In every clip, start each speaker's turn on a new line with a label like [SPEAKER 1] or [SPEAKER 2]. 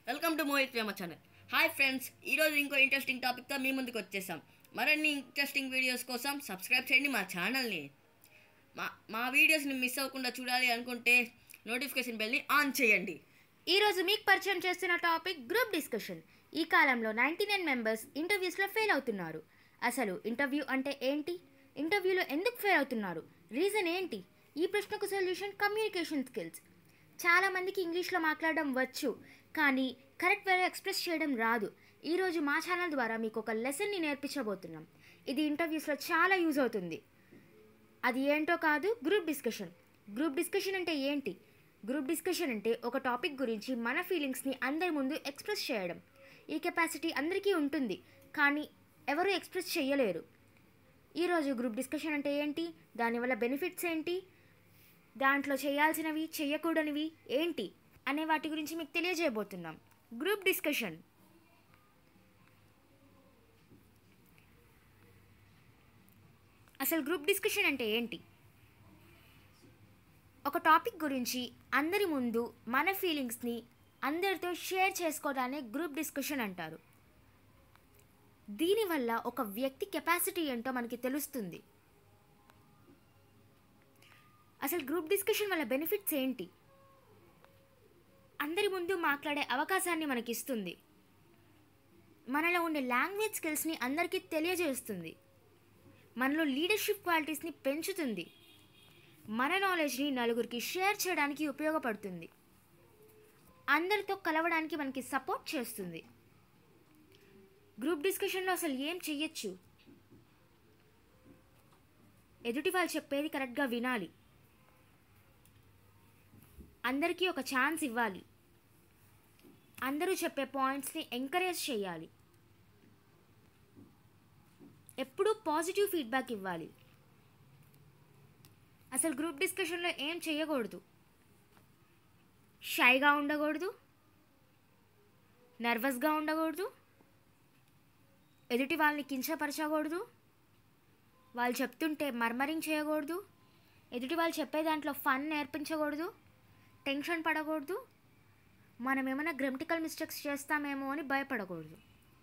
[SPEAKER 1] welcome to Mohit Vema channel hi friends ఈరోజు ఇంకో interesting టాపిక్తో మీ ముందుకు వచ్చేసాం మరిన్ని ఇంట్రెస్టింగ్ వీడియోస్ కోసం సబ్స్క్రైబ్ చేయండి మా ఛానల్ని మా మా వీడియోస్ని మిస్ అవ్వకుండా చూడాలి అనుకుంటే నోటిఫికేషన్ బెల్ని ఆన్ చేయండి
[SPEAKER 2] ఈరోజు మీకు పరిచయం చేస్తున్న టాపిక్ గ్రూప్ డిస్కషన్ ఈ కాలంలో నైంటీ నైన్ మెంబర్స్ ఇంటర్వ్యూస్లో ఫెయిల్ అవుతున్నారు అసలు ఇంటర్వ్యూ అంటే ఏంటి ఇంటర్వ్యూలో ఎందుకు ఫెయిల్ అవుతున్నారు రీజన్ ఏంటి ఈ ప్రశ్నకు సొల్యూషన్ కమ్యూనికేషన్ స్కిల్స్ చాలామందికి ఇంగ్లీష్లో మాట్లాడడం వచ్చు కానీ కరెక్ట్ వేలో ఎక్స్ప్రెస్ చేయడం రాదు ఈరోజు మా ఛానల్ ద్వారా మీకు ఒక లెసన్ని నేర్పించబోతున్నాం ఇది ఇంటర్వ్యూస్లో చాలా యూజ్ అవుతుంది అది ఏంటో కాదు గ్రూప్ డిస్కషన్ గ్రూప్ డిస్కషన్ అంటే ఏంటి గ్రూప్ డిస్కషన్ అంటే ఒక టాపిక్ గురించి మన ఫీలింగ్స్ని అందరి ముందు ఎక్స్ప్రెస్ చేయడం ఈ కెపాసిటీ అందరికీ ఉంటుంది కానీ ఎవరు ఎక్స్ప్రెస్ చేయలేరు ఈరోజు గ్రూప్ డిస్కషన్ అంటే ఏంటి దానివల్ల బెనిఫిట్స్ ఏంటి దాంట్లో చేయాల్సినవి చేయకూడనివి ఏంటి అనే వాటి గురించి మీకు తెలియజేయబోతున్నాం గ్రూప్ డిస్కషన్ అసలు గ్రూప్ డిస్కషన్ అంటే ఏంటి ఒక టాపిక్ గురించి అందరి ముందు మన ఫీలింగ్స్ని అందరితో షేర్ చేసుకోవడాన్ని గ్రూప్ డిస్కషన్ అంటారు దీనివల్ల ఒక వ్యక్తి కెపాసిటీ ఏంటో మనకి తెలుస్తుంది అసలు గ్రూప్ డిస్కషన్ వల్ల బెనిఫిట్స్ ఏంటి అందరి ముందు మాట్లాడే అవకాశాన్ని మనకి ఇస్తుంది మనలో ఉండే లాంగ్వేజ్ స్కిల్స్ని అందరికీ తెలియజేస్తుంది మనలో లీడర్షిప్ క్వాలిటీస్ని పెంచుతుంది మన నాలెడ్జ్ని నలుగురికి షేర్ చేయడానికి ఉపయోగపడుతుంది అందరితో కలవడానికి మనకి సపోర్ట్ చేస్తుంది గ్రూప్ డిస్కషన్లో అసలు ఏం చెయ్యొచ్చు ఎదుటి వాళ్ళు చెప్పేది కరెక్ట్గా వినాలి అందరికీ ఒక ఛాన్స్ ఇవ్వాలి అందరూ చెప్పే పాయింట్స్ని ఎంకరేజ్ చేయాలి ఎప్పుడూ పాజిటివ్ ఫీడ్బ్యాక్ ఇవ్వాలి అసలు గ్రూప్ డిస్కషన్లో ఏం చేయకూడదు షైగా ఉండకూడదు నర్వస్గా ఉండకూడదు ఎదుటి వాళ్ళని కించపరచకూడదు వాళ్ళు చెప్తుంటే మర్మరింగ్ చేయకూడదు ఎదుటి వాళ్ళు చెప్పే దాంట్లో ఫన్ నేర్పించకూడదు టెన్షన్ పడకూడదు మనం ఏమైనా గ్రామటికల్ మిస్టేక్స్ చేస్తామేమో అని భయపడకూడదు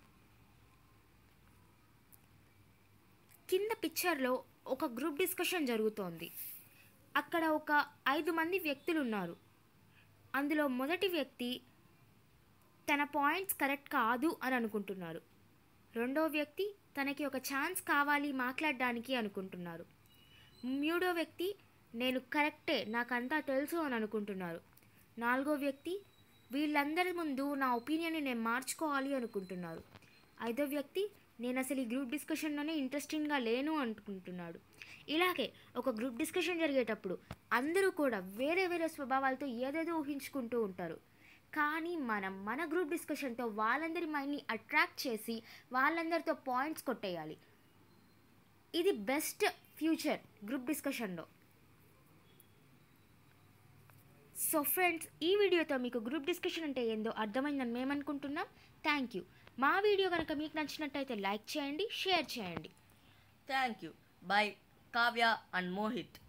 [SPEAKER 2] కింద పిక్చర్లో ఒక గ్రూప్ డిస్కషన్ జరుగుతోంది అక్కడ ఒక ఐదు మంది వ్యక్తులు ఉన్నారు అందులో మొదటి వ్యక్తి తన పాయింట్స్ కరెక్ట్ కాదు అని అనుకుంటున్నారు రెండో వ్యక్తి తనకి ఒక ఛాన్స్ కావాలి మాట్లాడడానికి అనుకుంటున్నారు మూడో వ్యక్తి నేను కరెక్టే నాకంతా తెలుసు అని అనుకుంటున్నారు నాలుగో వ్యక్తి వీళ్ళందరి ముందు నా ఒపీనియన్ని నేను మార్చుకోవాలి అనుకుంటున్నారు ఐదో వ్యక్తి నేను అసలు ఈ గ్రూప్ డిస్కషన్లోనే ఇంట్రెస్టింగ్గా లేను అనుకుంటున్నాడు ఇలాగే ఒక గ్రూప్ డిస్కషన్ జరిగేటప్పుడు అందరూ కూడా వేరే వేరే స్వభావాలతో ఏదేదో ఊహించుకుంటూ ఉంటారు కానీ మనం మన గ్రూప్ డిస్కషన్తో వాళ్ళందరి మైండ్ని అట్రాక్ట్ చేసి వాళ్ళందరితో పాయింట్స్ కొట్టేయాలి ఇది బెస్ట్ ఫ్యూచర్ గ్రూప్ డిస్కషన్లో సో ఫ్రెండ్స్ ఈ వీడియోతో మీకు గ్రూప్ డిస్కషన్ అంటే ఏందో అర్థమైందని మేము అనుకుంటున్నాం థ్యాంక్ యూ మా వీడియో కనుక మీకు నచ్చినట్టయితే లైక్ చేయండి షేర్ చేయండి
[SPEAKER 1] thank you bye Kavya and Mohit